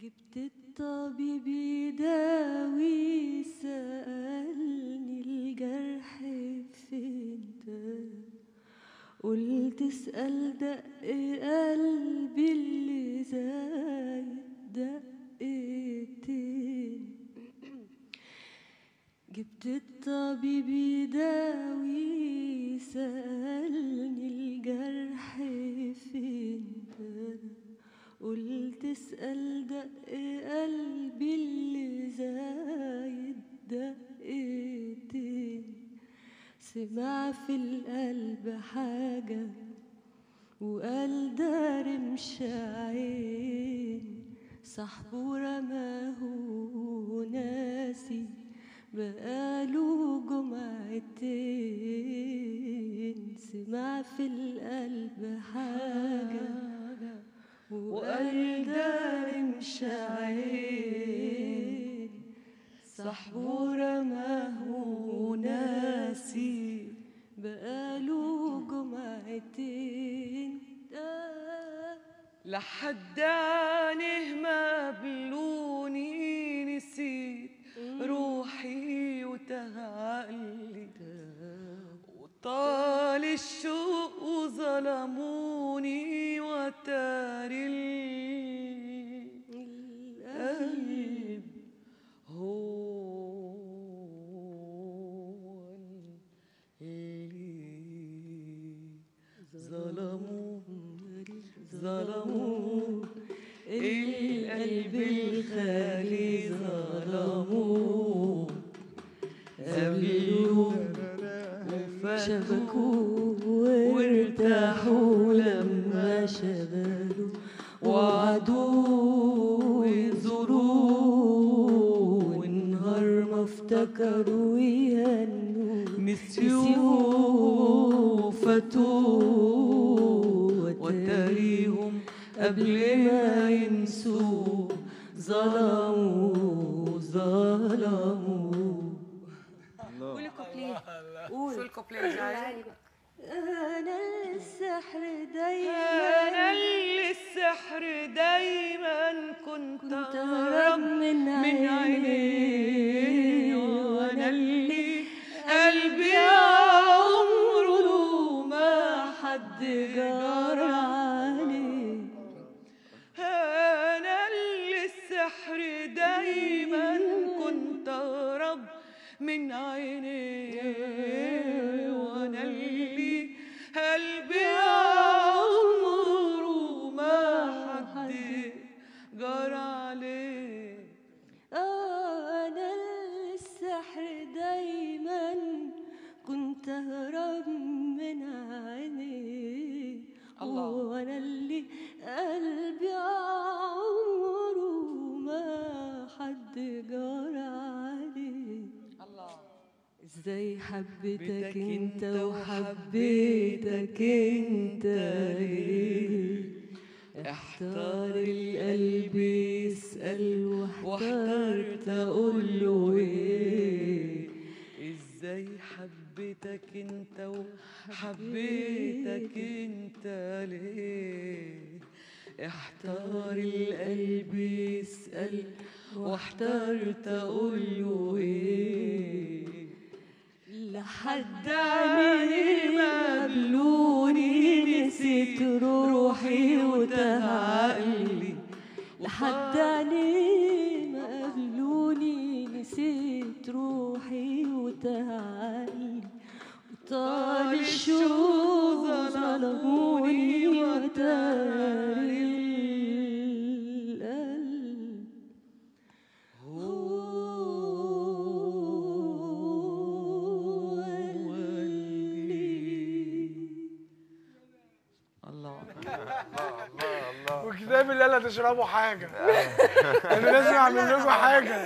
جبت الطبيب يداوي سألني الجرح فين ده قلت اسأل دق قلبي اللي زايد دقتين جبت الطبيب يداوي سألني الجرح فين ده قلت اسأل دق قلبي اللي زايد دقتين سمع في القلب حاجة وقال ده رمش عين صاحبه رماه ناسي بقاله جمعتين سمع في القلب حاجة وقال ده رمش عين صاحبه رماه ناسي بقاله جمعتين آه لحد عينه ما بلوني نسيت روحي وتهقلي وطال الشوق وظلموني وتاري القلب هو اللي ظلموه ظلموه القلب الخالي ظلموه قبلوه شبكوه وارتاحوا لما شغلوا وعدوه يزوروه والنهار ما افتكروا يهنوا نسيوه فاتوه وتاريهم قبل ما ينسوه ظلموا ظلموا قولي كوبليه شو قول الكوبليه الجاي انا السحر دايما أنا اللي السحر دايما كنت كنت أهرب أهرب من من عينيه عينيه وأنا اللي قلبي عمره ما حد جار جرى عليه أنا اللي السحر دايما كنت أهرب من عينيه وأنا اللي قلبي عمره ما حد جرى عليه انا السحر دايما كنت اهرب من عينيه الله. وانا اللي قلبي عمره ما حد جار عليه الله ازاي حبيتك حبيتك انت انت وحبيتك انت ليه احتار القلب يسأل واحترت اقول له ايه ازاي حبيتك انت وحبيتك انت ليه احتار القلب يسأل واحترت اقول له ايه لحد عيني ما قبلوني نسيت روحي وتهقلي لحد عيني ما قبلوني نسيت روحي وتهقلي وطال الشوق ظلموني وتاري القلب هو اللي الله وكتاب اللي لا تشربوا حاجه انا لازم اعمل لكم حاجه